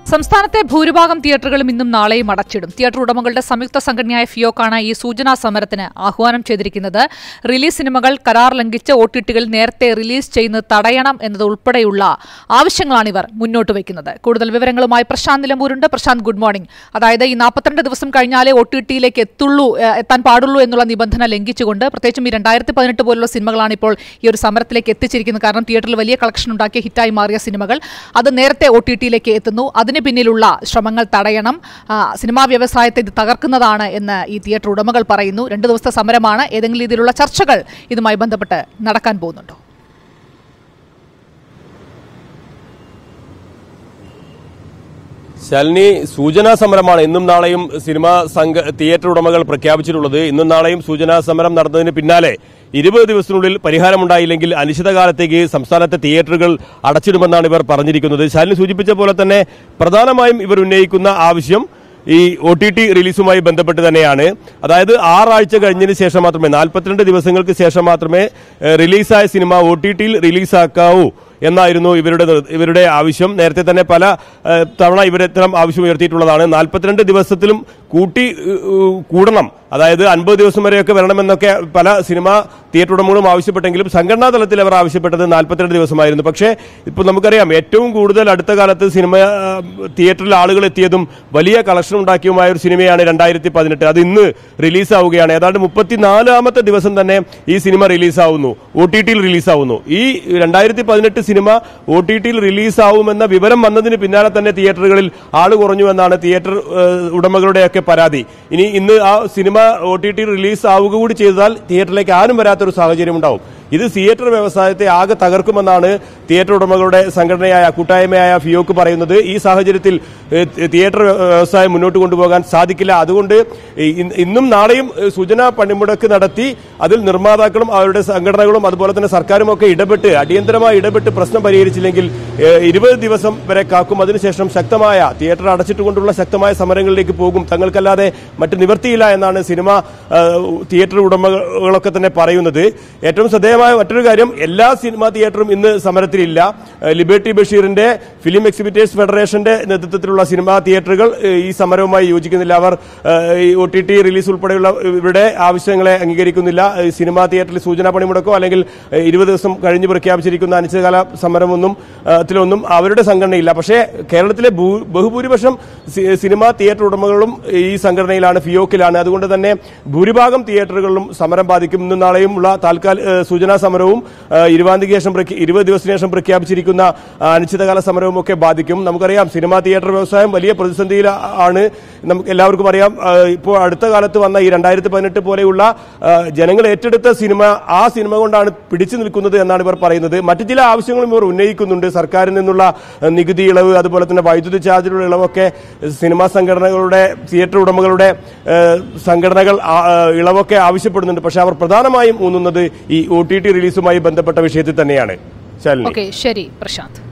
സംസ്ഥാനത്തെ ഭൂരിഭാഗം തിയേറ്ററുകളും ഇന്നും നാളെയും അടച്ചിടും തിയേറ്റർ ഉടമകളുടെ സംയുക്ത സംഘടനയായ ഫിയോക്കാണ് ഈ സൂചനാ സമരത്തിന് ആഹ്വാനം ചെയ്തിരിക്കുന്നത് റിലീസ് സിനിമകൾ കരാർ ലംഘിച്ച് ഒ ടി ടികൾ നേരത്തെ റിലീസ് ചെയ്യുന്നത് തടയണം എന്നത് ഉൾപ്പെടെയുള്ള ആവശ്യങ്ങളാണ് ഇവർ മുന്നോട്ട് വയ്ക്കുന്നത് കൂടുതൽ വിവരങ്ങളുമായി പ്രശാന്ത് നിലമ്പൂരുണ്ട് പ്രശാന്ത് ഗുഡ് മോർണിംഗ് അതായത് ഈ നാൽപ്പത്തിരണ്ട് ദിവസം കഴിഞ്ഞാലേ ഒ ടി ടിയിലേക്ക് എത്തുള്ളൂ ഏഹ്, എത്താൻ പാടുള്ളൂ എന്നുള്ള നിബന്ധന ലംഘിച്ചുകൊണ്ട് പ്രത്യേകിച്ചും ഈ രണ്ടായിരത്തി പതിനെട്ട് പോലുള്ള സിനിമകളാണ് ഇപ്പോൾ ഈ ഒരു സമരത്തിലേക്ക് എത്തിച്ചിരിക്കുന്നത് കാരണം തിയേറ്ററിൽ വലിയ കളക്ഷൻ ഉണ്ടാക്കിയ ഹിറ്റായി മാറിയ സിനിമകൾ അത് നേരത്തെ ഒ ടി ടിയിലേക്ക് എത്തുന്നു അതിന് പിന്നിലുള്ള ശ്രമങ്ങൾ തടയണം ആ, സിനിമാ വ്യവസായത്തെ ഇത് തകർക്കുന്നതാണ് എന്ന് ഈ തിയേറ്റർ ഉടമകൾ പറയുന്നു രണ്ട് ദിവസത്തെ സമരമാണ് ഏതെങ്കിലും രീതിയിലുള്ള ചർച്ചകൾ ഇതുമായി ബന്ധപ്പെട്ട് നടക്കാൻ പോകുന്നുണ്ടോ ശാലിനി സൂചനാ സമരമാണ് ഇന്നും നാളെയും സിനിമാ സംഘ തിയേറ്റർ ഉടമകൾ പ്രഖ്യാപിച്ചിട്ടുള്ളത് ഇന്നും നാളെയും സൂചനാ സമരം നടന്നതിന് പിന്നാലെ ഇരുപത് ദിവസത്തിനുള്ളിൽ പരിഹാരമുണ്ടായില്ലെങ്കിൽ അനിശ്ചിതകാലത്തേക്ക് സംസ്ഥാനത്തെ തിയേറ്ററുകൾ അടച്ചിടുമെന്നാണ് ഇവർ പറഞ്ഞിരിക്കുന്നത് ശാലിനി സൂചിപ്പിച്ച പോലെ തന്നെ പ്രധാനമായും ഇവർ ഉന്നയിക്കുന്ന ആവശ്യം ഈ ഒ ടി ടി റിലീസുമായി ബന്ധപ്പെട്ട് തന്നെയാണ് അതായത് ആറാഴ്ച കഴിഞ്ഞതിന് ശേഷം മാത്രമേ നാൽപ്പത്തിരണ്ട് ദിവസങ്ങൾക്ക് ശേഷം മാത്രമേ ഏഹ്, റിലീസായ സിനിമ ഒ ടി ടിയിൽ റിലീസാക്കാവൂ എന്നായിരുന്നു ഇവരുടെ നിർ- ഇവരുടെ ആവശ്യം നേരത്തെ തന്നെ പല ഏഹ്, തവണ ഇവർ ഇത്തരം ആവശ്യം ഉയർത്തിയിട്ടുള്ളതാണ് നാൽപ്പത്തിരണ്ട് ദിവസത്തിലും കൂട്ടി ഏഹ്, കൂടണം അതായത് അൻപത് ദിവസം വരെയൊക്കെ വരണമെന്നൊക്കെ പല സിനിമാ തിയേറ്റർ ഉടമകളും ആവശ്യപ്പെട്ടെങ്കിലും സംഘടനാ തലത്തിൽ അവർ ആവശ്യപ്പെട്ടത് നാൽപ്പത്തിരണ്ട് ദിവസമായിരുന്നു പക്ഷേ ഇപ്പോൾ നമുക്കറിയാം ഏറ്റവും കൂടുതൽ അടുത്ത കാലത്ത് സിനിമ ആ, തിയേറ്ററിൽ ആളുകൾ എത്തിയതും വലിയ കളക്ഷൻ ഉണ്ടാക്കിയതുമായ ഒരു സിനിമയാണ് രണ്ടായിരത്തി പതിനെട്ട് അത് ഇന്ന് റിലീസാവുകയാണ് ഏതാണ്ട് മുപ്പത്തിനാലാമത്തെ ദിവസം തന്നെ ഈ സിനിമ റിലീസാവുന്നു ഒ ടി ടിയിൽ റിലീസാവുന്നു ഈ രണ്ടായിരത്തി പതിനെട്ട് സിനിമ ഒ ടി ടിയിൽ റിലീസാവുമെന്ന വിവരം വന്നതിന് പിന്നാലെ തന്നെ തിയേറ്ററുകളിൽ ആള് കുറഞ്ഞു എന്നാണ് തിയേറ്റർ ഏഹ്, ഉടമകളുടെയൊക്കെ പരാതി ഇനി ഇന്ന് ആ cinema O T T release ആവുക കൂടി ചെയ്താൽ തിയേറ്ററിലേക്ക് ആരും വരാത്തൊരു സാഹചര്യം ഉണ്ടാവും ഇത് തിയേറ്റർ വ്യവസായത്തെ ആകെ തകർക്കുമെന്നാണ് തിയേറ്റർ ഉടമകളുടെ സംഘടനയായ കൂട്ടായ്മയായ ഫിയോക്ക് പറയുന്നത് ഈ സാഹചര്യത്തിൽ ഏഹ്, തിയേറ്റർ വ്യവസായം മുന്നോട്ട് കൊണ്ടുപോകാൻ സാധിക്കില്ല അതുകൊണ്ട് ഇ- ഇന്നും നാളെയും ഏഹ്, സൂചനാ പണിമുടക്ക് നടത്തി അതിൽ നിർമ്മാതാക്കളും അവരുടെ സംഘടനകളും അതുപോലെ തന്നെ സർക്കാരും ഒക്കെ ഇടപെട്ട് അടിയന്തരമായി ഇടപെട്ട് പ്രശ്നം പരിഹരിച്ചില്ലെങ്കിൽ ഏഹ്, ഇരുപത് ദിവസം വരെ കാക്കും അതിനുശേഷം ശക്തമായ തിയേറ്റർ അടച്ചിട്ടുകൊണ്ടുള്ള ശക്തമായ സമരങ്ങളിലേക്ക് പോകും തങ്ങൾക്കല്ലാതെ മറ്റ് നിവർത്തിയില്ല എന്നാണ് സിനിമ ഏഹ്, തിയേറ്റർ ഉടമകളൊക്കെ തന്നെ പറയുന്നത് ഏറ്റവും ശ്രദ്ധേയമായ മറ്റൊരു കാര്യം എല്ലാ സിനിമാ തിയേറ്ററും ഇന്ന് സമരത്തിലില്ല ഏഹ്, ലിബർട്ടി ബഷീറിന്റെ ഫിലിം എക്സിബിറ്റേഴ്സ് ഫെഡറേഷന്റെ നേതൃത്വത്തിലുള്ള സിനിമാ തിയേറ്ററുകൾ ഏഹ്, ഈ സമരവുമായി യോജിക്കുന്നില്ല അവർ ഏഹ്, ഈ ഒ ടി ടി റിലീസ് ഉൾപ്പെടെയുള്ള ഇവരുടെ ആവശ്യങ്ങളെ അംഗീകരിക്കുന്നില്ല ഏഹ്, സിനിമാ തിയേറ്ററിൽ സൂചനാ പണിമുടക്കോ അല്ലെങ്കിൽ ഏഹ്, ഇരുപത് ദിവസം കഴിഞ്ഞ് പ്രഖ്യാപിച്ചിരിക്കുന്ന അനിശ്ചിതകാല സമരമൊന്നും ഏഹ്, ത്തിലൊന്നും അവരുടെ സംഘടനയില്ല പക്ഷേ കേരളത്തിലെ ഭൂ- ബഹുഭൂരിപക്ഷം സി- സിനിമാ തിയേറ്റർ ഉടമകളും ഈ സംഘടനയിലാണ് ഫിയോക്കിലാണ് അതുകൊണ്ട് തന്നെ ഭൂരിഭാഗം തിയേറ്ററുകളിലും സമരം ബാധിക്കും ഇന്നും നാളെയും ഉള്ള താൽക്കാലിക ഏഹ്, സൂചനാ സമരവും ഏഹ്, ഇരുപതാം തീയതിക്ക് ശേഷം പ്രഖ്യ- ഇരുപത് ദിവസത്തിന് ശേഷം പ്രഖ്യാപിച്ചിരിക്കുന്ന ആ, അനിശ്ചിതകാല സമരവും ഒക്കെ ബാധിക്കും നമുക്കറിയാം സിനിമാ തിയേറ്റർ വ്യവസായം വലിയ പ്രതിസന്ധിയിൽ ആണ് നമുക്ക് എല്ലാവർക്കും അറിയാം ആ, ഇപ്പോൾ അടുത്ത കാലത്ത് വന്ന ഈ രണ്ടായിരത്തി പതിനെട്ട് പോലെയുള്ള ആ, ജനങ്ങൾ ഏറ്റെടുത്ത സിനിമ ആ സിനിമ കൊണ്ടാണ് പിടിച്ചു നിൽക്കുന്നത് എന്നാണ് ഇവർ പറയുന്നത് മറ്റു ചില ആവശ്യങ്ങളും ഇവർ ഉന്നയിക്കുന്നുണ്ട് സർക്കാരിൽ നിന്നുള്ള ആ, നികുതി ഇളവ് അതുപോലെ തന്നെ വൈദ്യുതി ചാർജിലുള്ള ഇളവൊക്കെ സിനിമാ സംഘടനകളുടെ തിയേറ്റർ ഉടമകളുടെ ആ, സംഘടനകൾ ആ, ആ, ഇളവൊക്കെ ആവശ്യപ്പെടുന്നുണ്ട് പക്ഷേ അവർ പ്രധാനമായും ഊന്നുന്നത് ഈ ഒ ടി ടി റിലീസുമായി ബന്ധപ്പെട്ട വിഷയത്തിൽ തന്നെയാണ് ശാലിനി ഓക്കെ ശരി പ്രശാന്ത്